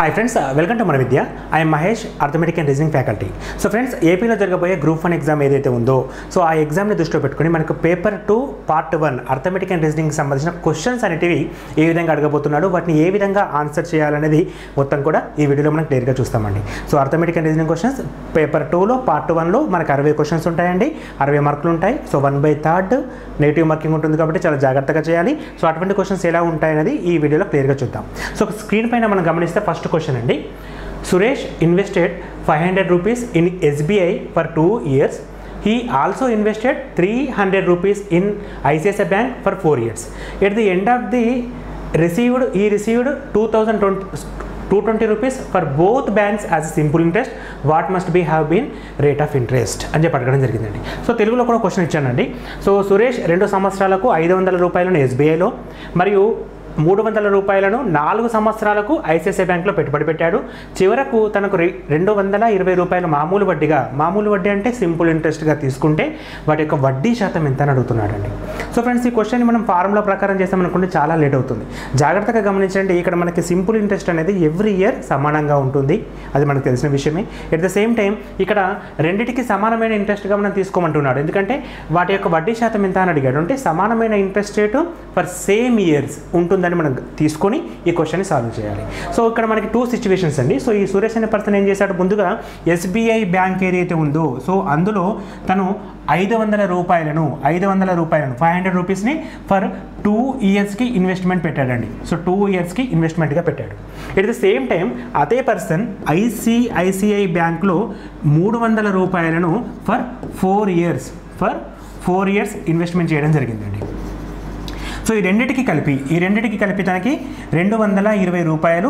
Hi friends welcome to మన Vidya I'm Mahesh arithmetic and reasoning faculty so friends ఏపీలో జరగబోయే group one exam ఏదైతే ఉందో సో ఆ ఎగ్జామ్ని దృష్టిలో పెట్టుకుని మనకు paper two part one arithmetic and రీజనింగ్కి సంబంధించిన క్వశ్చన్స్ అనేటివి ఏ విధంగా అడగబోతున్నాడు వాటిని ఏ విధంగా ఆన్సర్ చేయాలనేది మొత్తం కూడా ఈ వీడియోలో మనం క్లియర్గా చూస్తామండి so arithmetic and reasoning questions paper టూలో పార్ట్ వన్లో మనకు అరవై క్వశ్చన్స్ ఉంటాయండి అరవై మార్కులు ఉంటాయి so one by third negative marking ఉంటుంది కాబట్టి చాలా జాగ్రత్తగా చేయాలి సో అటువంటి క్వశ్చన్స్ ఎలా ఉంటాయనేది ఈ వీడియోలో క్లియర్గా చూద్దాం సో స్క్రీన్ పైన మనం గమనిస్తే ఫస్ట్ క్వశ్చన్ అండి Suresh invested five hundred rupees in SBI for two years he also invested three hundred rupees in ICICI bank for four years at the end of the received ఈ received two thousand twenty two twenty rupees for both banks as simple interest what must be have been rate of interest అని చెప్పి అడగడం జరిగిందండి so తెలుగులో కూడా question ఇచ్చానండి so Suresh రెండు సంవత్సరాలకు ఐదు వందల రూపాయలను ఎస్బీఐలో మరియు మూడు వందల రూపాయలను నాలుగు సంవత్సరాలకు ఐసిఐసిఐ బ్యాంక్లో పెట్టుబడి పెట్టాడు చివరకు తనకు రె- రెండు వందల ఇరవై రూపాయలు మామూలు వడ్డీగా మామూలు వడ్డీ అంటే సింపుల్ ఇంట్రెస్ట్గా తీసుకుంటే వాటి యొక్క వడ్డీ శాతం ఎంత అని అడుగుతున్నాడండి సో ఫ్రెండ్స్ ఈ క్వశ్చన్ మనం ఫార్ములా ప్రకారం చేసామనుకుంటే చాలా లేట్ అవుతుంది జాగ్రత్తగా గమనించండి ఇక్కడ మనకి సింపుల్ ఇంట్రెస్ట్ అనేది ఎవ్రీ ఇయర్ సమానంగా ఉంటుంది అది మనకు తెలిసిన విషయమే ఎట్ ద సేమ్ టైం ఇక్కడ రెండిటికి సమానమైన ఇంట్రెస్ట్గా మనం తీసుకోమంటున్నాడు ఎందుకంటే వాటి యొక్క వడ్డీ శాతం ఎంత అని అడిగాడు అంటే సమానమైన interest rate for same years ఉంటుందని మనం తీసుకొని ఈ క్వశ్చన్ని సాల్వ్ చేయాలి సో ఇక్కడ మనకి టూ సిచ్యువేషన్స్ అండి సో ఈ సురేష్ అనే పర్సన్ ఏం చేశాడు ముందుగా ఎస్బీఐ బ్యాంక్ ఏదైతే ఉందో సో అందులో తను ఐదు వందల రూపాయలను ఐదు వందల రూపాయలను ఫైవ్ హండ్రెడ్ రూపీస్ని ఫర్ టూ ఇయర్స్కి ఇన్వెస్ట్మెంట్ పెట్టాడండి సో టూ ఇయర్స్కి ఇన్వెస్ట్మెంట్గా పెట్టాడు ఎట్ ద సేమ్ టైం అదే పర్సన్ ఐసిఐసిఐ బ్యాంక్లో మూడు వందల రూపాయలను for four years for four years investment చేయడం జరిగిందండి సో ఈ రెండిటికి కలిపి ఈ రెండిటికి కలిపి తనకి రెండు వందల ఇరవై రూపాయలు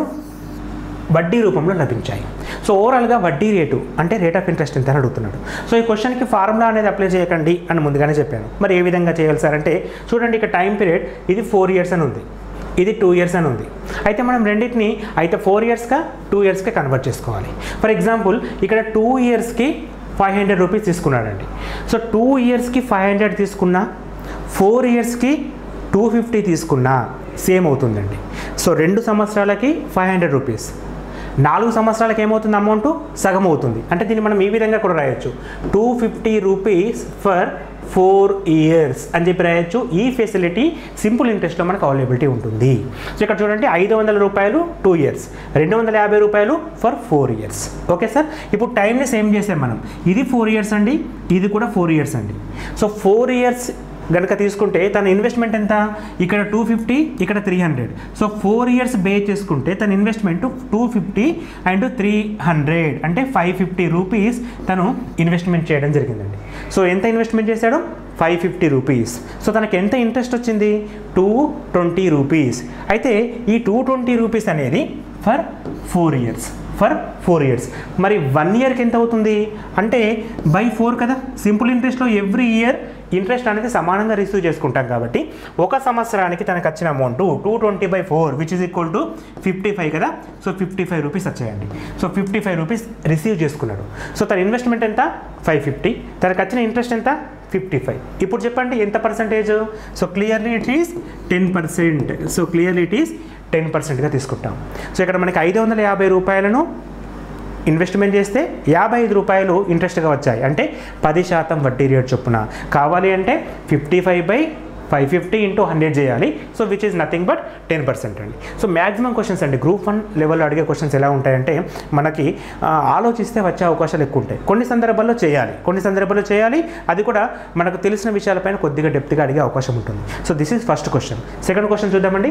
వడ్డీ రూపంలో లభించాయి సో ఓవరాల్గా వడ్డీ రేటు అంటే రేట్ ఆఫ్ ఇంట్రెస్ట్ ఎంత అని అడుగుతున్నాడు సో ఈ క్వశ్చన్కి ఫార్ములా అనేది అప్లై చేయకండి అని ముందుగానే చెప్పాను మరి ఏ విధంగా చేయాలి సార్ అంటే చూడండి ఇక టైం పీరియడ్ ఇది ఫోర్ ఇయర్స్ అని ఉంది ఇది టూ ఇయర్స్ అని ఉంది అయితే మనం రెండింటిని అయితే ఫోర్ ఇయర్స్గా టూ ఇయర్స్గా కన్వర్ట్ చేసుకోవాలి ఫర్ ఎగ్జాంపుల్ ఇక్కడ టూ ఇయర్స్కి ఫైవ్ హండ్రెడ్ రూపీస్ తీసుకున్నాడండి సో టూ ఇయర్స్కి ఫైవ్ హండ్రెడ్ తీసుకున్నా ఫోర్ ఇయర్స్కి టూ ఫిఫ్టీ తీసుకున్నా సేమ్ అవుతుందండి సో రెండు సంవత్సరాలకి ఫైవ్ హండ్రెడ్ రూపీస్ నాలుగు సంవత్సరాలకి ఏమవుతుంది అమౌంట్ సగం అవుతుంది అంటే దీన్ని మనం ఈ విధంగా కూడా రాయొచ్చు two fifty rupees for four years అని చెప్పి రాయొచ్చు ఈ ఫెసిలిటీ సింపుల్ ఇంట్రెస్ట్లో మనకు అవైలబిలిటీ ఉంటుంది సో ఇక్కడ చూడండి ఐదు వందల రూపాయలు టూ ఇయర్స్ రెండు వందల యాభై రూపాయలు for four years okay sir ఇప్పుడు టైంని సేమ్ చేసాం మనం ఇది ఫోర్ ఇయర్స్ అండి ఇది కూడా ఫోర్ ఇయర్స్ అండి సో ఫోర్ ఇయర్స్ గనక తీసుకుంటే తన ఇన్వెస్ట్మెంట్ ఎంత ఇక్కడ టూ ఫిఫ్టీ ఇక్కడ three hundred so four years బే చేసుకుంటే తన investment two fifty and three hundred అంటే ఫైవ్ ఫిఫ్టీ రూపీస్ తను ఇన్వెస్ట్మెంట్ చేయడం జరిగిందండి సో ఎంత ఇన్వెస్ట్మెంట్ చేశాడు ఫైవ్ ఫిఫ్టీ రూపీస్ సో తనకి ఎంత ఇంట్రెస్ట్ వచ్చింది టూ ట్వంటీ రూపీస్ అయితే ఈ టూ ట్వంటీ రూపీస్ అనేది for four years for four years మరి వన్ ఇయర్కి ఎంత అవుతుంది అంటే బై ఫోర్ కదా సింపుల్ ఇంట్రెస్ట్లో ఎవ్రీ ఇయర్ ఇంట్రెస్ట్ అనేది సమానంగా రిసీవ్ చేసుకుంటాం కాబట్టి ఒక సంవత్సరానికి తనకు వచ్చిన amount two twenty by four which is equal to fifty five కదా సో ఫిఫ్టీ ఫైవ్ రూపీస్ వచ్చాయండి so fifty five rupees receive చేసుకున్నాడు సో తన ఇన్వెస్ట్మెంట్ ఎంత ఫైవ్ ఫిఫ్టీ తనకు వచ్చిన ఇంట్రెస్ట్ ఎంత ఫిఫ్టీ ఫైవ్ ఇప్పుడు చెప్పండి ఎంత percentage so clearly it is ten percent so clearly it is ten పర్సెంట్గా తీసుకుంటాం సో ఇక్కడ మనకి ఐదు వందల యాభై రూపాయలను ఇన్వెస్ట్మెంట్ చేస్తే యాభై ఐదు రూపాయలు ఇంట్రెస్ట్గా వచ్చాయి అంటే పది శాతం వడ్డీ రేట్ చొప్పున కావాలి అంటే fifty five by five fifty into hundred చేయాలి so which is nothing but ten percent అండి సో మ్యాక్సిమం క్వశ్చన్స్ అండి గ్రూప్ వన్ లెవెల్లో అడిగే క్వశ్చన్స్ ఎలా ఉంటాయంటే మనకి ఆ, ఆలోచిస్తే వచ్చే అవకాశాలు ఎక్కువ ఉంటాయి కొన్ని సందర్భాల్లో చేయాలి కొన్ని సందర్భాల్లో చేయాలి అది కూడా మనకు తెలిసిన విషయాలపైన కొద్దిగా డెప్త్గా అడిగే అవకాశం ఉంటుంది so this is first question second question చూద్దామండి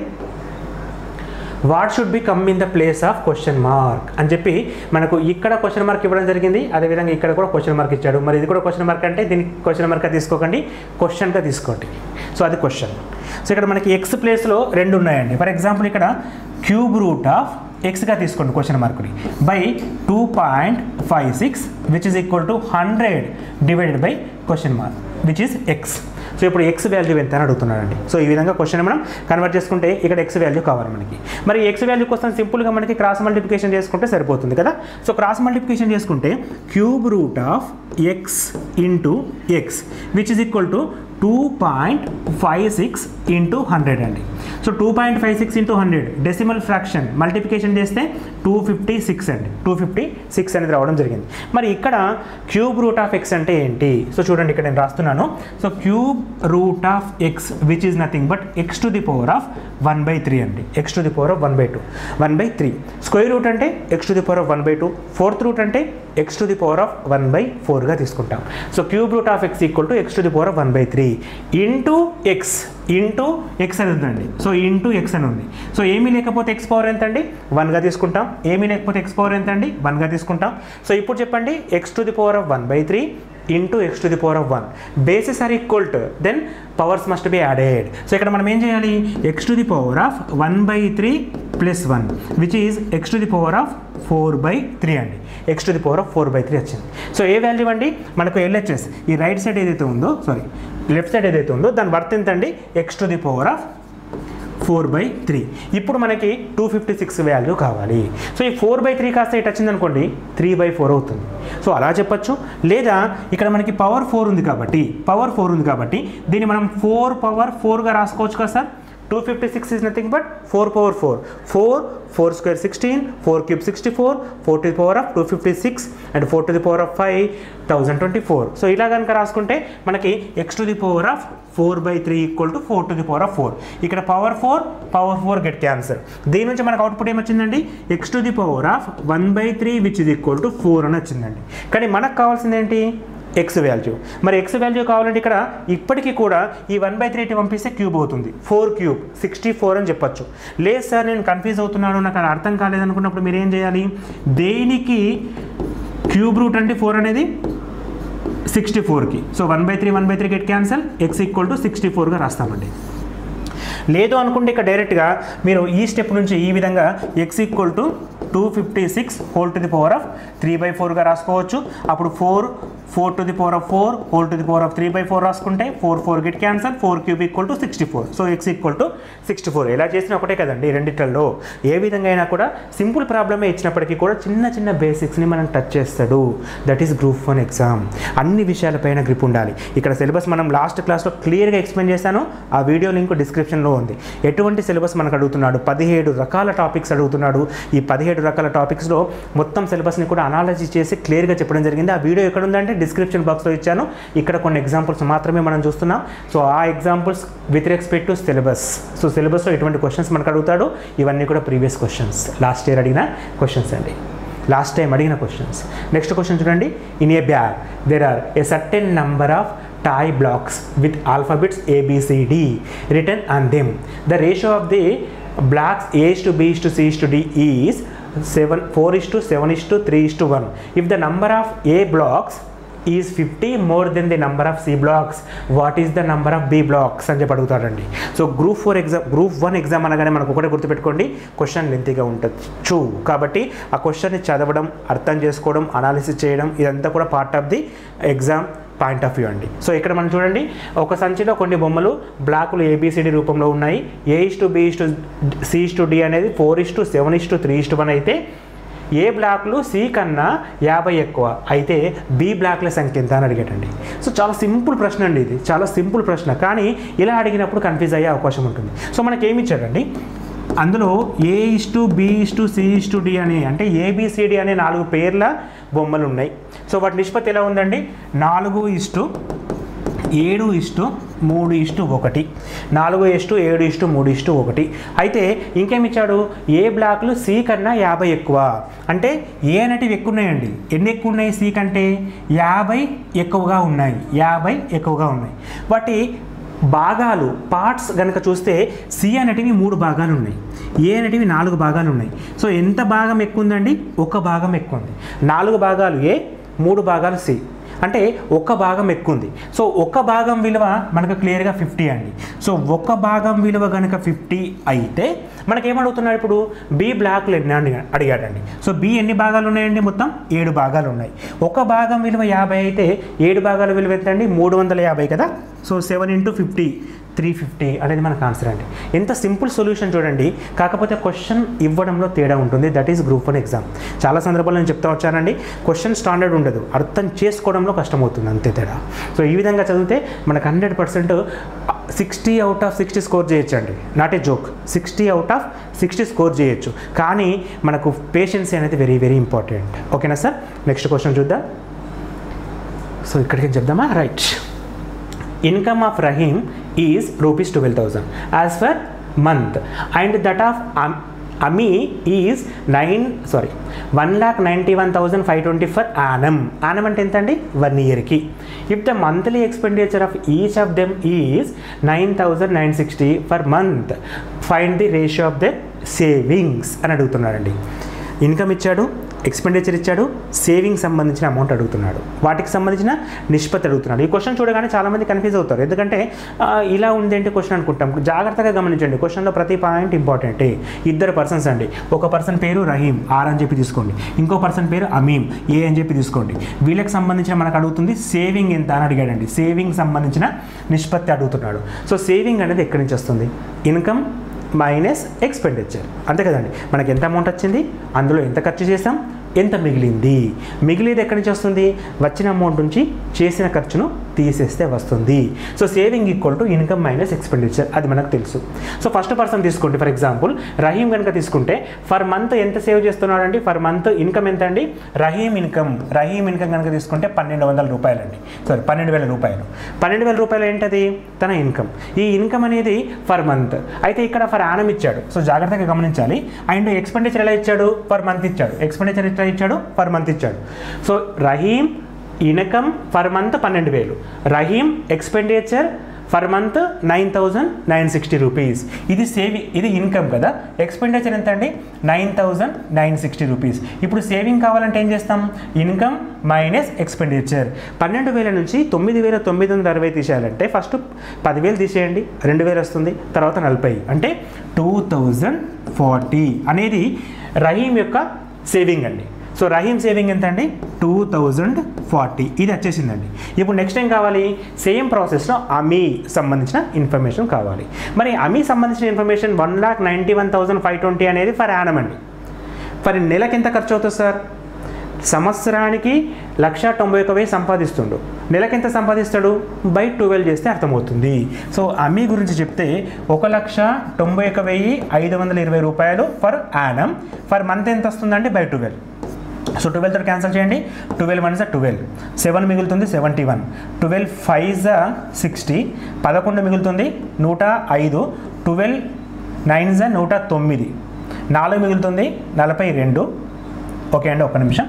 what should become in the place of question mark అని చెప్పి మనకు ఇక్కడ క్వశ్చన్ మార్క్ ఇవ్వడం జరిగింది అదేవిధంగా ఇక్కడ కూడా క్వశ్చన్ మార్క్ ఇచ్చాడు మరి ఇది కూడా క్వశ్చన్ మార్క్ అంటే దీనికి క్వశ్చన్ మార్క్ తీసుకోకండి క్వశ్చన్గా తీసుకోండి సో అది క్వశ్చన్ సో ఇక్కడ మనకి ఎక్స్ ప్లేస్లో రెండు ఉన్నాయండి ఫర్ ఎగ్జాంపుల్ ఇక్కడ క్యూబ్ రూట్ ఆఫ్ ఎక్స్గా తీసుకోండి క్వశ్చన్ మార్కుని by two point five six which is equal to hundred divided by question mark which is x so ఇప్పుడు ఎక్స్ వాల్యూ ఎంత అని అడుగుతున్నాడండి సో ఈ విధంగా క్వశ్చన్ మనం కన్వర్ట్ చేసుకుంటే ఇక్కడ ఎక్స్ వాల్యూ కావాలి మనకి మరి ఎక్స్ వాల్యూ కోసం సింపుల్గా మనకి క్రాస్ మల్టిప్లికేషన్ చేసుకుంటే సరిపోతుంది కదా సో క్రాస్ మల్టిప్లికేషన్ చేసుకుంటే cube root of x into x which is equal to two point five six into hundred అండి so two point five six into hundred decimal fraction multiplication చేస్తే two fifty six అండి two fifty six అనేది రావడం జరిగింది మరి ఇక్కడ cube root of X అంటే ఏంటి సో చూడండి ఇక్కడ నేను రాస్తున్నాను so cube root of x which is nothing but x to the power of one by three అండి x to the power of one by two one by three square root అంటే x to the power of one by two fourth root అంటే x to the power of one by ఫోర్గా తీసుకుంటాం so cube root of x equal to x to the power of one by three into x into x అని ఉందండి so into x అని ఉంది so ఏమీ లేకపోతే X power ఎంత అండి వన్గా తీసుకుంటాం ఏమీ లేకపోతే ఎక్స్ పవర్ ఎంత అండి వన్గా తీసుకుంటాం సో ఇప్పుడు చెప్పండి x to the power of one by three into x to the power of one bases are equal to then powers must be added so ఇక్కడ మనం ఏం చేయాలి x to the power of one by three plus one which is x to the power of four by three అండి x to the power of four by three వచ్చింది so a value అండి మనకు LHS ఈ right side ఏదైతే ఉందో sorry left side ఏదైతే ఉందో దాని వర్త్ ఎంత అండి x to the power of four by three ఇప్పుడు మనకి టూ ఫిఫ్టీ సిక్స్ వాల్యూ కావాలి సో ఈ ఫోర్ బై త్రీ కాస్త ఇటు వచ్చింది అనుకోండి త్రీ బై ఫోర్ అవుతుంది సో అలా చెప్పొచ్చు లేదా ఇక్కడ మనకి పవర్ ఫోర్ ఉంది కాబట్టి పవర్ ఫోర్ ఉంది కాబట్టి దీన్ని మనం ఫోర్ పవర్ ఫోర్గా రాసుకోవచ్చు కదా sir two fifty six is nothing but four power four four four square sixteen four cube sixty four four to the power of two fifty six and four to the power of five thousand twenty four so ఇలా కనుక రాసుకుంటే మనకి x to the power of four by three equal to four to the power of four ఇక్కడ power four power four get cancel దీని నుంచి మనకు output ఏమొచ్చిందండి x to the power of one by three which is equal to four అని వచ్చిందండి కానీ మనకు కావాల్సింది ఏంటి ఎక్స్ వాల్యూ మరి ఎక్స్ వాల్యూ కావాలంటే ఇక్కడ ఇప్పటికీ కూడా ఈ వన్ బై త్రీ పంపిస్తే క్యూబ్ అవుతుంది ఫోర్ క్యూబ్ సిక్స్టీ ఫోర్ అని చెప్పొచ్చు లేదు సార్ నేను కన్ఫ్యూజ్ అవుతున్నాను నాకు అది అర్థం కాలేదనుకున్నప్పుడు మీరు ఏం చేయాలి దేనికి క్యూబ్ రూట్ అంటే ఫోర్ అనేది సిక్స్టీ ఫోర్కి so one by three one by three get cancel x equal to sixty ఫోర్గా రాస్తామండి లేదు అనుకుంటే ఇక డైరెక్ట్గా మీరు ఈ స్టెప్ నుంచి ఈ విధంగా x equal to two fifty six whole to the power of three by ఫోర్గా రాసుకోవచ్చు అప్పుడు four four to the power of four whole to the power of three by four రాసుకుంటే four four get cancel four cube equal to sixty four so x equal to sixty four ఎలా చేసినా ఒకటే కదండి రెండిట్లలో ఏ విధంగా అయినా కూడా simple ప్రాబ్లమే ఇచ్చినప్పటికీ కూడా చిన్న చిన్న బేసిక్స్ని మనం టచ్ చేస్తాడు that is group one exam అన్ని విషయాలపైన గ్రిప్ ఉండాలి ఇక్కడ సిలబస్ మనం లాస్ట్ క్లాస్లో క్లియర్గా ఎక్స్ప్లెయిన్ చేశాను ఆ వీడియో లింక్ డిస్క్రిప్షన్లో ఉంది ఎటువంటి సిలబస్ మనకు అడుగుతున్నాడు పదిహేడు రకాల టాపిక్స్ అడుగుతున్నాడు ఈ పదిహేడు రకాల టాపిక్స్లో మొత్తం సిలబస్ని కూడా అనాలజీ చేసి క్లియర్గా చెప్పడం జరిగింది ఆ వీడియో ఎక్కడ ఉందంటే డిస్క్రిప్షన్ బాక్స్లో ఇచ్చాను ఇక్కడ కొన్ని ఎగ్జాంపుల్స్ మాత్రమే మనం చూస్తున్నాం సో ఆ examples with respect to syllabus so సిలబస్లో ఎటువంటి క్వశ్చన్స్ మనకు అడుగుతాడు ఇవన్నీ కూడా ప్రీవియస్ క్వశ్చన్స్ లాస్ట్ ఇయర్ అడిగిన క్వశ్చన్స్ అండి లాస్ట్ టైం అడిగిన క్వశ్చన్స్ నెక్స్ట్ క్వశ్చన్ చూడండి in a bag there are a certain number of tie blocks with alphabets A, B, C, D written on them. The ratio of the blocks A is to B is to C is to D is 7, 4 is to 7 is to 3 is to 1. If the number of A blocks is fifty more than the number of C blocks what is the number of B blocks అని చెప్పి అడుగుతాడండి so group four exam group one exam అనగానే మనకు ఒకటే గుర్తుపెట్టుకోండి question లెంతీగా ఉండొచ్చు కాబట్టి ఆ క్వశ్చన్ని చదవడం అర్థం చేసుకోవడం అనాలిసిస్ చేయడం ఇదంతా కూడా part of the exam point of view అండి సో ఇక్కడ మనం చూడండి ఒక సంచిలో కొన్ని బొమ్మలు బ్లాకులు ఏబిసిడి రూపంలో ఉన్నాయి A is to B is to C is to D అనేది four is to seven is to three is to one అయితే ఏ బ్లాక్లు సి కన్నా యాభై ఎక్కువ అయితే బి బ్లాక్ల సంఖ్య ఎంత అని అడిగేటండి సో చాలా సింపుల్ ప్రశ్న అండి ఇది చాలా సింపుల్ ప్రశ్న కానీ ఇలా అడిగినప్పుడు కన్ఫ్యూజ్ అయ్యే అవకాశం ఉంటుంది సో మనకి ఏమి ఇచ్చాడండి అందులో A is to B is to C is to D అనే అంటే ఏబిసిడి అనే నాలుగు పేర్ల బొమ్మలు ఉన్నాయి సో వాటి నిష్పత్తి ఎలా ఉందండి నాలుగు ఇస్టు ఏడు ఇస్టు మూడు ఇస్టు ఒకటి నాలుగు ఇస్టు ఏడు ఇస్టు మూడు ఇస్టు ఒకటి అయితే ఇంకేమి ఇచ్చాడు ఏ బ్లాక్లు సి కన్నా యాభై ఎక్కువ అంటే ఏ అనేటివి ఎక్కువ ఉన్నాయండి ఎన్ని ఎక్కువ ఉన్నాయి సి కంటే యాభై ఎక్కువగా ఉన్నాయి యాభై ఎక్కువగా ఉన్నాయి వాటి భాగాలు పార్ట్స్ కనుక చూస్తే సి అనేటివి మూడు భాగాలు ఉన్నాయి ఏ అనేటివి నాలుగు భాగాలు ఉన్నాయి సో ఎంత భాగం ఎక్కువ ఉందండి ఒక భాగం ఎక్కువ ఉంది నాలుగు భాగాలు ఏ మూడు భాగాలు సి అంటే ఒక భాగం ఎక్కువ ఉంది సో ఒక భాగం విలువ మనకు క్లియర్గా ఫిఫ్టీ అండి సో ఒక భాగం విలువ కనుక ఫిఫ్టీ అయితే మనకేమడుగుతున్నాడు ఇప్పుడు బి బ్లాక్లు ఎన్ని అని అడిగాడండి సో బి ఎన్ని భాగాలు ఉన్నాయండి మొత్తం ఏడు భాగాలు ఉన్నాయి ఒక భాగం విలువ యాభై అయితే ఏడు భాగాల విలువ ఎంత అండి మూడు వందల యాభై కదా so seven into fifty three fifty అనేది మనకు ఆన్సర్ అండి ఎంత సింపుల్ సొల్యూషన్ చూడండి కాకపోతే క్వశ్చన్ ఇవ్వడంలో తేడా ఉంటుంది that is group one exam చాలా సందర్భాల్లో నేను చెప్తా వచ్చానండి క్వశ్చన్ స్టాండర్డ్ ఉండదు అర్థం చేసుకోవడంలో కష్టమవుతుంది అంతే తేడా సో ఈ విధంగా చదివితే మనకు hundred percent sixty out of sixty score చేయొచ్చు అండి not a joke sixty out of sixty score చేయొచ్చు కానీ మనకు పేషెన్సీ అనేది వెరీ వెరీ ఇంపార్టెంట్ ఓకేనా సార్ నెక్స్ట్ క్వశ్చన్ చూద్దాం సో ఇక్కడికి చెప్దామా right income of Rahim is rupees twelve thousand as per month and that of Amy is nine sorry one lakh ninety one thousand five twenty per annum annum అంటే ఎంత అండి one ఇయర్కి if the monthly expenditure of each of them is nine thousand nine sixty per month find the ratio of the savings అని అడుగుతున్నారండి income ఇచ్చాడు expenditure ఇచ్చాడు saving సంబంధించిన amount అడుగుతున్నాడు వాటికి సంబంధించిన నిష్పత్తి అడుగుతున్నాడు ఈ క్వశ్చన్ చూడగానే చాలామంది కన్ఫ్యూజ్ అవుతారు ఎందుకంటే ఆ, ఇలా ఉందేంటి క్వశ్చన్ అనుకుంటాం జాగ్రత్తగా గమనించండి క్వశ్చన్లో ప్రతి పాయింట్ ఇంపార్టెంటే ఇద్దరు పర్సన్స్ అండి ఒక పర్సన్ పేరు రహీం ఆర్ అని చెప్పి తీసుకోండి ఇంకో పర్సన్ పేరు అమీం ఏ అని చెప్పి తీసుకోండి వీళ్ళకి సంబంధించిన మనకు అడుగుతుంది సేవింగ్ ఎంత అని అడిగాడండి సేవింగ్ సంబంధించిన నిష్పత్తి అడుగుతున్నాడు సో సేవింగ్ అనేది ఎక్కడి నుంచి వస్తుంది ఇన్కమ్ మైనస్ ఎక్స్పెండిచర్ అంతే కదండి మనకి ఎంత అమౌంట్ వచ్చింది అందులో ఎంత ఖర్చు చేసాం ఎంత మిగిలింది మిగిలింది ఎక్కడి నుంచి వస్తుంది వచ్చిన అమౌంట్ నుంచి చేసిన ఖర్చును తీసేస్తే వస్తుంది so saving equal to income minus expenditure అది మనకు తెలుసు సో ఫస్ట్ పర్సన్ తీసుకోండి ఫర్ ఎగ్జాంపుల్ రహీం కనుక తీసుకుంటే ఫర్ మంత్ ఎంత సేవ్ చేస్తున్నాడండి ఫర్ మంత్ ఇన్కమ్ ఎంత అండి రహీం ఇన్కమ్ రహీం ఇన్కమ్ కనుక తీసుకుంటే పన్నెండు వందల రూపాయలండి సారీ పన్నెండు వేల రూపాయలు పన్నెండు వేల రూపాయలు ఏంటది తన ఇన్కమ్ ఈ ఇన్కమ్ అనేది ఫర్ మంత్ అయితే ఇక్కడ ఫర్ యానం ఇచ్చాడు సో జాగ్రత్తగా గమనించాలి అండ్ ఎక్స్పెండిచర్ ఎలా ఇచ్చాడు ఫర్ మంత్ ఇచ్చాడు ఎక్స్పెండిచర్ ఎట్లా ఇచ్చాడు ఫర్ మంత్ ఇచ్చాడు so Rahim income for month పన్నెండు వేలు Rahim expenditure for month nine thousand nine sixty rupees ఇది సేవింగ్ ఇది ఇన్కమ్ కదా ఎక్స్పెండిచర్ ఎంత అండి nine thousand nine sixty rupees ఇప్పుడు సేవింగ్ కావాలంటే ఏం చేస్తాం ఇన్కమ్ మైనస్ ఎక్స్పెండిచర్ పన్నెండు వేల నుంచి తొమ్మిది వేల తొమ్మిది వందల అరవై తీసేయాలంటే ఫస్ట్ పదివేలు తీసేయండి రెండు వేలు వస్తుంది తర్వాత నలభై అంటే టూ థౌజండ్ ఫార్టీ అనేది రహీం యొక్క సేవింగ్ అండి సో రహీం సేవింగ్ ఎంత అండి టూ థౌజండ్ ఫార్టీ ఇది వచ్చేసిందండి ఇప్పుడు నెక్స్ట్ ఏం కావాలి సేమ్ ప్రాసెస్లో అమీ సంబంధించిన ఇన్ఫర్మేషన్ కావాలి మరి అమీ సంబంధించిన information one lakh ninety one thousand five twenty అనేది ఫర్ యానం అండి మరి నెలకి ఎంత ఖర్చు అవుతుంది సార్ సంవత్సరానికి లక్ష తొంభై ఒక వెయ్యి సంపాదిస్తుండు నెలకి ఎంత సంపాదిస్తాడు బై ట్వెల్వ్ చేస్తే అర్థమవుతుంది సో అమ్మీ గురించి చెప్తే ఒక లక్ష తొంభై ఒక వెయ్యి ఐదు వందల ఇరవై రూపాయలు ఫర్ యానం ఫర్ మంత్ ఎంత వస్తుందంటే బై ట్వెల్వ్ సో ట్వెల్వ్ తోటి క్యాన్సిల్ చేయండి ట్వెల్వ్ వన్ జా ట్వెల్వ్ సెవెన్ మిగులుతుంది సెవెంటీ వన్ ట్వెల్వ్ ఫైవ్ జా సిక్స్టీ పదకొండు మిగులుతుంది నూట ఐదు ట్వెల్వ్ నైన్ జా నూట తొమ్మిది నాలుగు మిగులుతుంది నలభై రెండు ఓకే అండి ఒక నిమిషం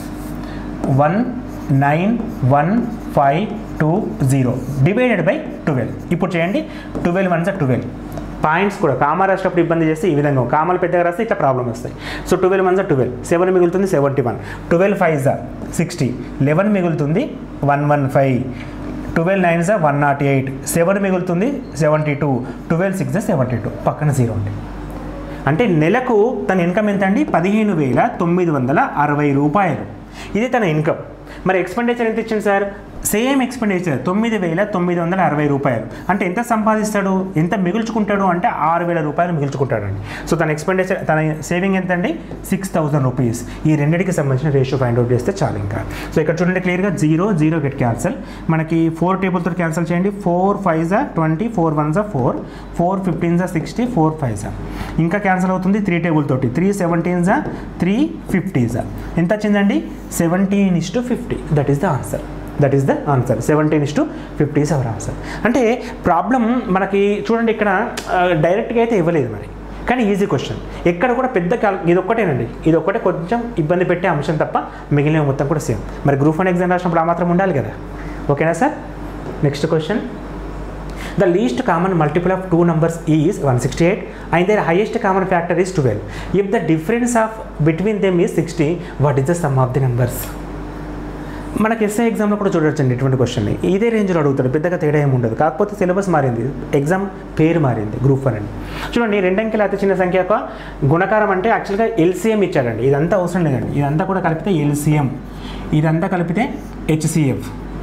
one nine one five two zero divided by twelve ఇప్పుడు చేయండి ట్వెల్వ్ వన్ జా ట్వెల్వ్ పాయింట్స్ కూడా కామా రాసేటప్పుడు ఇబ్బంది చేస్తే ఈ విధంగా కామాలు పెద్దగా రాస్తే ఇట్లా ప్రాబ్లం వస్తాయి సో ట్వెల్వ్ వన్ జా ట్వెల్వ్ సెవెన్ మిగులుతుంది సెవెంటీ వన్ ట్వెల్వ్ ఫైవ్ జా సిక్స్టీ లెవెన్ మిగులుతుంది one one five twelve nine జా వన్ నాట్ ఎయిట్ సెవెన్ మిగులుతుంది సెవెంటీ టూ ట్వెల్వ్ సిక్స్ జా సెవెంటీ టూ పక్కన జీరో ఉంది అంటే నెలకు తన ఇన్కమ్ ఎంత అండి పదిహేను వేల తొమ్మిది వందల అరవై రూపాయలు ఇది తన ఇన్కమ్ మరి ఎక్స్పెండిచర్ ఎంత ఇచ్చింది సార్ సేమ్ ఎక్స్పెండిచర్ తొమ్మిది వేల తొమ్మిది వందల అరవై రూపాయలు అంటే ఎంత సంపాదిస్తాడు ఎంత మిగుల్చుకుంటాడు అంటే ఆరు వేల రూపాయలు మిగుల్చుకుంటాడండి సో తన ఎక్స్పెండిచర్ తన సేవింగ్ ఎంత అండి సిక్స్ థౌసండ్ రూపీస్ ఈ రెండింటికి సంబంధించిన రేషియో ఫైండ్ అవుట్ చేస్తే చాలు ఇంకా సో ఇక్కడ చూడండి క్లియర్గా జీరో జీరో గెట్ క్యాన్సల్ మనకి ఫోర్ టేబుల్తో క్యాన్సల్ చేయండి ఫోర్ ఫైవ్ జా ట్వంటీ ఫోర్ వన్ జా ఫోర్ ఫోర్ ఫిఫ్టీన్ జా సిక్స్టీ ఫోర్ ఫైవ్ జా ఇంకా క్యాన్సల్ అవుతుంది త్రీ టేబుల్ తోటి త్రీ సెవెంటీన్ జా త్రీ ఫిఫ్టీ జా ఎంత వచ్చిందండి seventeen is to fifty that is the answer that is the answer seventeen is to fifty is our answer అంటే ప్రాబ్లం మనకి చూడండి ఇక్కడ డైరెక్ట్గా అయితే ఇవ్వలేదు మరి కానీ ఈజీ క్వశ్చన్ ఎక్కడ కూడా పెద్ద కాల్ ఇది ఒక్కటేనండి ఇది ఒక్కటే కొంచెం ఇబ్బంది పెట్టే అంశం తప్ప మిగిలిన మొత్తం కూడా సేమ్ మరి గ్రూప్ వన్ ఎగ్జామ్ రాసినప్పుడు ఆ మాత్రం ఉండాలి కదా ఓకేనా sir next question the least common multiple of two numbers is 168 and their highest common factor is 12. If the difference of between them is 60, what is the sum of the numbers? మనకి SI ఎగ్జామ్లో కూడా చూడొచ్చండి ఇటువంటి క్వశ్చన్ని ఇదే రేంజ్లో అడుగుతాడు పెద్దగా తేడా ఏమి ఉండదు కాకపోతే సిలబస్ మారింది ఎగ్జామ్ పేరు మారింది గ్రూప్ వన్ అని చూడండి రెండంకెల అతి చిన్న సంఖ్య యొక్క గుణకారం అంటే యాక్చువల్గా ఎల్సిఎం ఇచ్చాడండి ఇదంతా అవసరం లేదండి ఇదంతా కూడా కలిపితే ఎల్సిఎం ఇదంతా కలిపితే హెచ్సిఎఫ్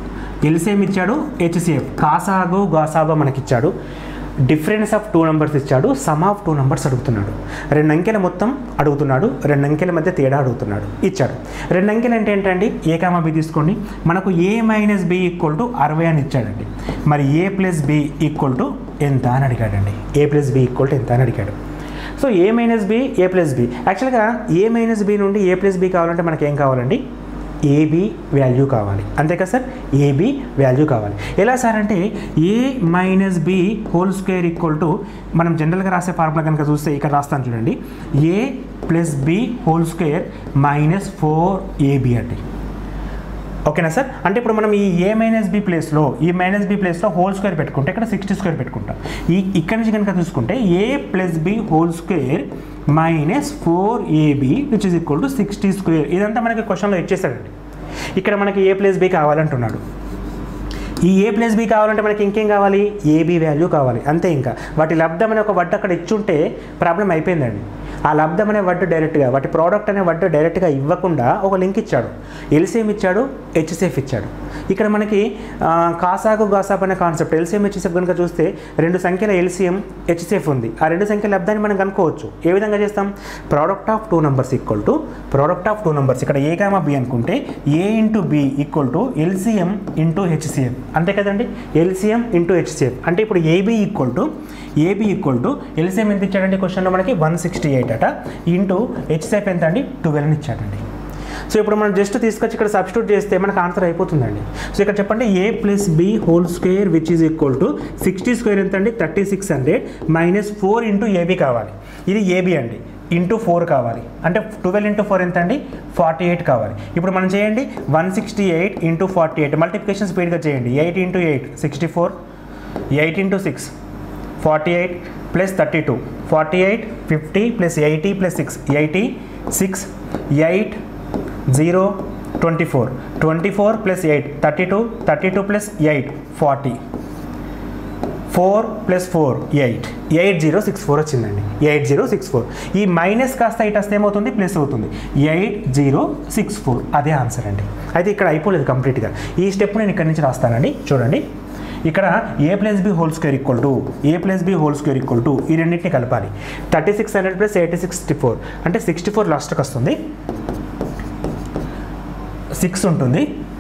ఎల్సిఎం ఇచ్చాడు హెచ్సిఎఫ్ కాసాగు గాసాబా మనకి ఇచ్చాడు డిఫరెన్స్ ఆఫ్ టూ నెంబర్స్ ఇచ్చాడు సమ్ ఆఫ్ టూ నెంబర్స్ అడుగుతున్నాడు రెండు అంకెల మొత్తం అడుగుతున్నాడు రెండు అంకెల మధ్య తేడా అడుగుతున్నాడు ఇచ్చాడు రెండు అంకెలు అంటే ఏంటండి ఏ కామా బి తీసుకోండి మనకు A minus B equal to అరవై అని ఇచ్చాడండి మరి A plus B equal to ఎంత అని అడిగాడండి A plus B equal to ఎంత అని అడిగాడు so A minus B A plus B యాక్చువల్గా ఏ మైనస్ బి నుండి ఏ ప్లస్ బి కావాలంటే మనకి ఏం కావాలండి ఏబి వాల్యూ కావాలి అంతే కదా సార్ ఏబి వాల్యూ కావాలి ఎలా సార్ అంటే A minus B whole square equal to మనం జనరల్గా రాసే ఫార్ములా కనుక చూస్తే ఇక్కడ రాస్తాను చూడండి A plus B whole square minus four A B అండి ఓకేనా సార్ అంటే ఇప్పుడు మనం ఈ ఏ మైనస్ బి ప్లేస్లో ఈ మైనస్ బి ప్లేస్లో హోల్ స్క్వేర్ పెట్టుకుంటే ఇక్కడ సిక్స్టీ స్క్వేర్ పెట్టుకుంటాం ఈ ఇక్కడ నుంచి కనుక చూసుకుంటే A plus B whole square minus four A B which is equal to sixty square ఇదంతా మనకి క్వశ్చన్లో ఇచ్చేసాడండి ఇక్కడ మనకి ఏ ప్లస్ బి కావాలంటున్నాడు ఈ ఏ ప్లస్ బి కావాలంటే మనకి ఇంకేం కావాలి ఏబి వాల్యూ కావాలి అంతే ఇంకా వాటి లబ్ధం అనే ఒక వడ్డు అక్కడ ఇచ్చుంటే ప్రాబ్లం అయిపోయిందండి ఆ లబ్ధం అనే వడ్డు డైరెక్ట్గా వాటి ప్రోడక్ట్ అనే వడ్డు డైరెక్ట్గా ఇవ్వకుండా ఒక లింక్ ఇచ్చాడు ఎల్సిఎం ఇచ్చాడు హెచ్సిఎఫ్ ఇచ్చాడు ఇక్కడ మనకి ఆ, కాసాకు గాసాప్ అనే కాన్సెప్ట్ ఎల్సిఎం హెచ్సిఎఫ్ కనుక చూస్తే రెండు సంఖ్యల ఎల్సిఎం హెచ్సిఎఫ్ ఉంది ఆ రెండు సంఖ్యల లబ్ధాన్ని మనం కనుక్కోవచ్చు ఏ విధంగా చేస్తాం product of two numbers equal to product of two numbers ఇక్కడ ఏ కామా బి అనుకుంటే A into B equal to LCM into HCF అంతే కదండి ఎల్సిఎం ఇంటూ హెచ్సిఎఫ్ అంటే ఇప్పుడు A B equal to A B equal to LCM ఎంత ఇచ్చాడండి క్వశ్చన్లో మనకి వన్ సిక్స్టీ ఎయిట్ అట ఇంటూ హెచ్సిఎఫ్ ఎంత అండి ట్వెల్వ్ అని ఇచ్చాడండి సో ఇప్పుడు మనం జస్ట్ తీసుకొచ్చి ఇక్కడ సబ్స్టిట్యూట్ చేస్తే మనకు ఆన్సర్ అయిపోతుందండి సో ఇక్కడ చెప్పండి A plus B whole square which is equal to sixty square ఎంత అండి thirty six hundred minus four into A B కావాలి ఇది ఏబి అండి ఇంటూ ఫోర్ కావాలి అంటే ట్వెల్వ్ ఇంటూ ఫోర్ ఎంత అండి ఫార్టీ ఎయిట్ కావాలి ఇప్పుడు మనం చేయండి one sixty eight into forty eight multiplication స్పీడ్గా చేయండి eight into eight sixty four eight into six forty eight plus thirty two forty eight fifty plus eighty plus six eighty six eight zero twenty four twenty four plus eight thirty two thirty two plus eight forty four plus four eight eight zero six four వచ్చిందండి eight zero six four ఈ minus కాస్త ఇటు వస్తే ఏమవుతుంది plus అవుతుంది eight zero six four అదే answer అండి అయితే ఇక్కడ అయిపోలేదు కంప్లీట్గా ఈ స్టెప్ నేను ఇక్కడ నుంచి రాస్తానండి చూడండి ఇక్కడ A plus B whole square equal to A plus B whole square equal to ఈ రెండింటిని కలపాలి thirty six hundred plus eighty sixty four అంటే సిక్స్టీ ఫోర్ లాస్ట్కి వస్తుంది సిక్స్ ఉంటుంది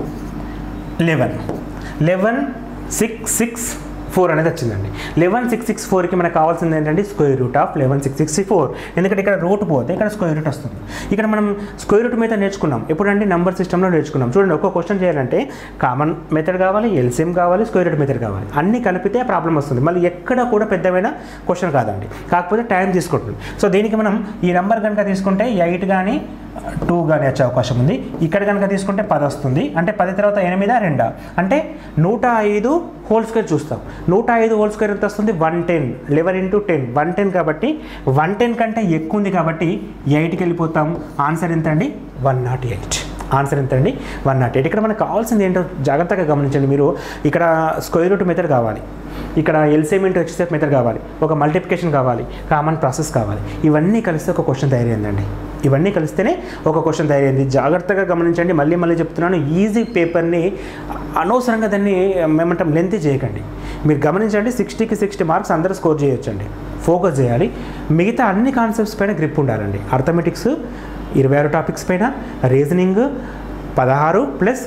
eleven eleven six six four అనేది వచ్చిందండి లెవెన్ సిక్స్ సిక్స్ ఫోర్కి మనకు కావాల్సింది ఏంటంటే square root of eleven six sixty four ఎందుకంటే ఇక్కడ రూట్ పోతే ఇక్కడ స్క్వేర్ రూట్ వస్తుంది ఇక్కడ మనం స్క్వేర్ రూట్ మీద నేర్చుకున్నాం ఎప్పుడంటే నంబర్ సిస్టంలో నేర్చుకున్నాం చూడండి ఒక్కో క్వశ్చన్ చేయాలంటే కామన్ మెథడ్ కావాలి ఎల్సిఎం కావాలి స్క్వేర్ రూట్ మెథడ్ కావాలి అన్ని కలిపితే ప్రాబ్లం వస్తుంది మళ్ళీ ఎక్కడ కూడా పెద్దమైన క్వశ్చన్ కాదండి కాకపోతే టైం తీసుకుంటుంది సో దీనికి మనం ఈ నెంబర్ కనుక తీసుకుంటే ఎయిట్ కానీ టూ కానీ వచ్చే అవకాశం ఉంది ఇక్కడ కనుక తీసుకుంటే పది వస్తుంది అంటే పది తర్వాత ఎనిమిదా రెండా అంటే నూట ఐదు హోల్ స్క్వేర్ చూస్తాం నూట ఐదు హోల్ స్క్వేర్ ఎంత వస్తుంది one ten eleven into ten one ten కాబట్టి వన్ టెన్ కంటే ఎక్కువ ఉంది కాబట్టి ఎయిట్కి వెళ్ళిపోతాం ఆన్సర్ ఎంత అండి వన్ నాట్ ఎయిట్ ఆన్సర్ ఎంత అండి వన్ నాట్ ఎయిట్ ఇక్కడ మనకు కావాల్సింది ఏంటో జాగ్రత్తగా గమనించండి మీరు ఇక్కడ స్క్వేర్ రూట్ మెథడ్ కావాలి ఇక్కడ ఎల్సిఎం ఇంటూ హెచ్సిఎఫ్ మెథడ్ కావాలి ఒక మల్టిప్లికేషన్ కావాలి కామన్ ప్రాసెస్ కావాలి ఇవన్నీ కలిస్తే ఒక క్వశ్చన్ తయారైందండి ఇవన్నీ కలిస్తేనే ఒక క్వశ్చన్ తయారైంది జాగ్రత్తగా గమనించండి మళ్ళీ మళ్ళీ చెప్తున్నాను ఈజీ పేపర్ని అనవసరంగా దాన్ని మేమంటాం లెంత్ చేయకండి మీరు గమనించండి సిక్స్టీకి సిక్స్టీ మార్క్స్ అందరూ స్కోర్ చేయొచ్చండి ఫోకస్ చేయాలి మిగతా అన్ని కాన్సెప్ట్స్ పైన గ్రిప్ ఉండాలండి అర్థమెటిక్స్ ఇరవై ఆరు టాపిక్స్ పైన రీజనింగ్ పదహారు ప్లస్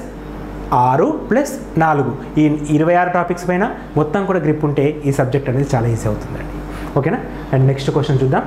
ఆరు ప్లస్ నాలుగు ఈ ఇరవై ఆరు టాపిక్స్ పైన మొత్తం కూడా గ్రిప్ ఉంటే ఈ సబ్జెక్ట్ అనేది చాలా ఈజీ అవుతుందండి ఓకేనా అండ్ నెక్స్ట్ క్వశ్చన్ చూద్దాం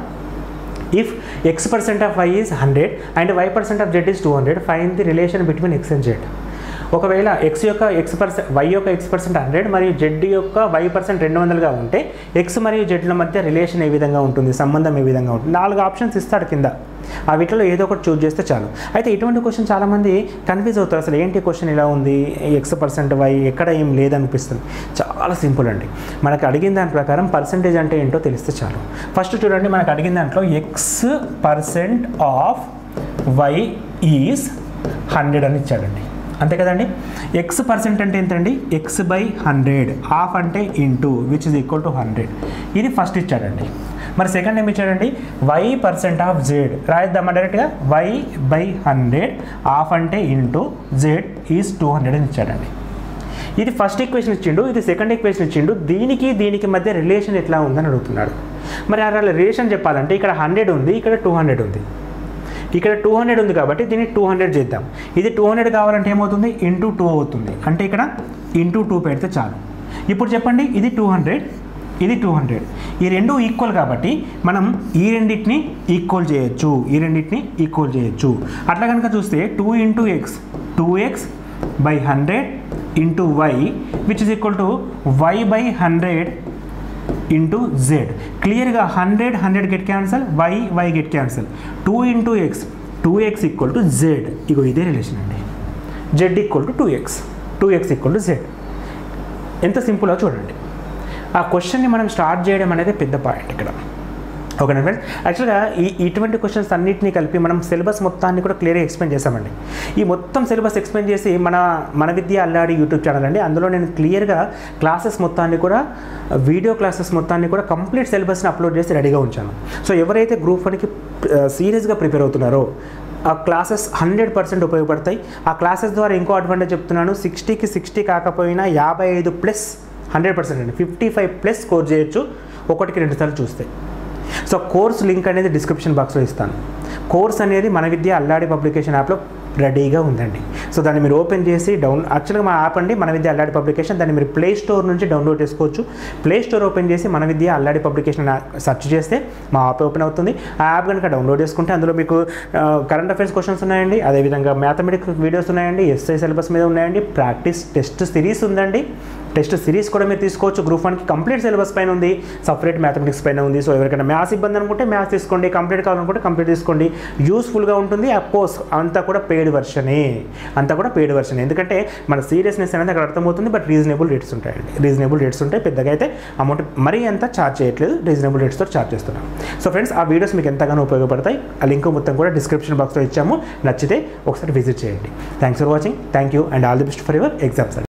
if X percent of Y is hundred and Y percent of Z is two hundred find the relation between X and Z ఒకవేళ ఎక్స్ యొక్క ఎక్స్ పర్సెంట్ వై యొక్క X percent hundred మరియు Z యొక్క Y percent రెండు వందలుగా ఉంటే X మరియు జెడ్ల మధ్య రిలేషన్ ఏ విధంగా ఉంటుంది సంబంధం ఏ విధంగా ఉంటుంది నాలుగు ఆప్షన్స్ ఇస్తాడు కింద ఆ వీటిలో ఏదో ఒకటి చూస్ చేస్తే చాలు అయితే ఇటువంటి క్వశ్చన్ చాలామంది కన్ఫ్యూజ్ అవుతారు అసలు ఏంటి క్వశ్చన్ ఇలా ఉంది ఎక్స్ పర్సెంట్ వై ఎక్కడ ఏం లేదనిపిస్తుంది చాలా సింపుల్ అండి మనకు అడిగిన దాని ప్రకారం పర్సెంటేజ్ అంటే ఏంటో తెలిస్తే చాలు ఫస్ట్ చూడండి మనకు అడిగిన దాంట్లో X percent of Y is hundred అని ఇచ్చాడండి అంతే కదండి ఎక్స్ పర్సెంట్ అంటే ఎంతండి ఎక్స్ బై హండ్రెడ్ హాఫ్ అంటే into which is equal to hundred ఇది ఫస్ట్ ఇచ్చాడండి మరి సెకండ్ ఏమి ఇచ్చాడండి వై పర్సెంట్ ఆఫ్ జెడ్ రాయిద్దామా డైరెక్ట్గా వై బై హండ్రెడ్ హాఫ్ అంటే into Z is two hundred అని ఇచ్చాడండి ఇది ఫస్ట్ ఈక్వేషన్ ఇచ్చిండు ఇది సెకండ్ ఈక్వేషన్ ఇచ్చిండు దీనికి దీనికి మధ్య రిలేషన్ ఎట్లా ఉందని అడుగుతున్నాడు మరి అలా రిలేషన్ చెప్పాలంటే ఇక్కడ హండ్రెడ్ ఉంది ఇక్కడ టూ హండ్రెడ్ ఉంది ఇక్కడ టూ హండ్రెడ్ ఉంది కాబట్టి దీన్ని టూ హండ్రెడ్ చేద్దాం ఇది టూ హండ్రెడ్ కావాలంటే ఏమవుతుంది ఇంటూ టూ అవుతుంది అంటే ఇక్కడ ఇంటూ టూ పెడితే చాలు ఇప్పుడు చెప్పండి ఇది టూ హండ్రెడ్ ఇది టూ హండ్రెడ్ ఈ రెండు ఈక్వల్ కాబట్టి మనం ఈ రెండింటిని ఈక్వల్ చేయొచ్చు ఈ రెండింటిని ఈక్వల్ చేయొచ్చు అట్లా కనుక చూస్తే two into X two X by hundred into Y which is equal to Y by hundred into Z క్లియర్గా hundred hundred get cancel Y Y get cancel two into X two X equal to Z ఇగో ఇదే relation అండి Z equal to two X two X equal to Z ఎంత సింపుల్గా చూడండి ఆ క్వశ్చన్ని మనం స్టార్ట్ చేయడం అనేది పెద్ద పాయింట్ ఇక్కడ ఓకేనా ఫ్రెండ్స్ యాక్చువల్గా ఈ ఇటువంటి క్వశ్చన్స్ అన్నింటినీ కలిపి మనం సిలబస్ మొత్తాన్ని కూడా క్లియర్గా ఎక్స్ప్లెయిన్ చేస్తామండి ఈ మొత్తం సిలబస్ ఎక్స్ప్లెయిన్ చేసి మన మన విద్య అల్లాడి యూట్యూబ్ ఛానల్ అండి అందులో నేను క్లియర్గా క్లాసెస్ మొత్తాన్ని కూడా వీడియో క్లాసెస్ మొత్తాన్ని కూడా కంప్లీట్ సిలబస్ని అప్లోడ్ చేసి రెడీగా ఉంచాను సో ఎవరైతే గ్రూప్ వన్కి సీరియస్గా ప్రిపేర్ అవుతున్నారో ఆ క్లాసెస్ హండ్రెడ్ పర్సెంట్ ఉపయోగపడతాయి ఆ క్లాసెస్ ద్వారా ఇంకో అడ్వాంటేజ్ చెప్తున్నాను సిక్స్టీకి సిక్స్టీ కాకపోయినా యాభై ఐదు ప్లస్ హండ్రెడ్ పర్సెంట్ అండి ఫిఫ్టీ ఫైవ్ ప్లస్ స్కోర్ చేయొచ్చు ఒకటికి రెండు సార్లు చూస్తే సో కోర్స్ లింక్ అనేది డిస్క్రిప్షన్ బాక్స్లో ఇస్తాను కోర్స్ అనేది మన విద్య అల్లాడి పబ్లికేషన్ యాప్లో రెడీగా ఉందండి సో దాన్ని మీరు ఓపెన్ చేసి డౌన్ యాక్చువల్గా మా యాప్ అండి మన విద్య అల్లాడి పబ్లికేషన్ దాన్ని మీరు ప్లే స్టోర్ నుంచి డౌన్లోడ్ చేసుకోవచ్చు ప్లే స్టోర్ ఓపెన్ చేసి మన విద్య అల్లాడి పబ్లికేషన్ సెర్చ్ చేస్తే మా యాప్ ఓపెన్ అవుతుంది ఆ యాప్ కనుక డౌన్లోడ్ చేసుకుంటే అందులో మీకు కరెంట్ అఫైర్స్ క్వశ్చన్స్ ఉన్నాయండి అదేవిధంగా మ్యాథమెటిక్స్ వీడియోస్ ఉన్నాయండి ఎస్ఐ సిలబస్ మీద ఉన్నాయండి ప్రాక్టీస్ టెస్ట్ సిరీస్ ఉందండి టెస్ట్ సిరీస్ కూడా మీరు తీసుకోవచ్చు గ్రూప్ వన్కి కంప్లీట్ సిలబస్ పైన ఉంది సపరేట్ మ్యాథమెటిక్స్ పైన ఉంది సో ఎవరికైనా మ్యాథ్స్ ఇబ్బంది అనుకుంటే మ్యాథ్స్ తీసుకోండి కంప్లీట్ కావాలనుకుంటే కంప్లీట్ తీసుకోండి యూస్ఫుల్గా ఉంటుంది కోర్స్ అంతా కూడా పెయిడ్ వర్షనే అంతా కూడా పెయిడ్ వర్షన్ ఎందుకంటే మన సీరియస్నెస్ అనేది అక్కడ అర్థమవుతుంది బట్ రీజనబుల్ రేట్స్ ఉంటాయండి రీజనబుల్ రేట్స్ ఉంటాయి పెద్దగా అయితే అమౌంట్ మరీ అంత ఛార్జ్ చేయట్లేదు రీజనబుల్ రేట్స్తో ఛార్జ్ చేస్తున్నాం సో ఫ్రెండ్స్ ఆ వీడియోస్ మీకు ఎంతగానో ఉపయోగపడతాయి ఆ లింక్ మొత్తం కూడా డిస్క్రిప్షన్ బాక్స్లో ఇచ్చాము నచ్చితే ఒకసారి విజిట్ చేయండి thanks for watching thank you and all the best for your exams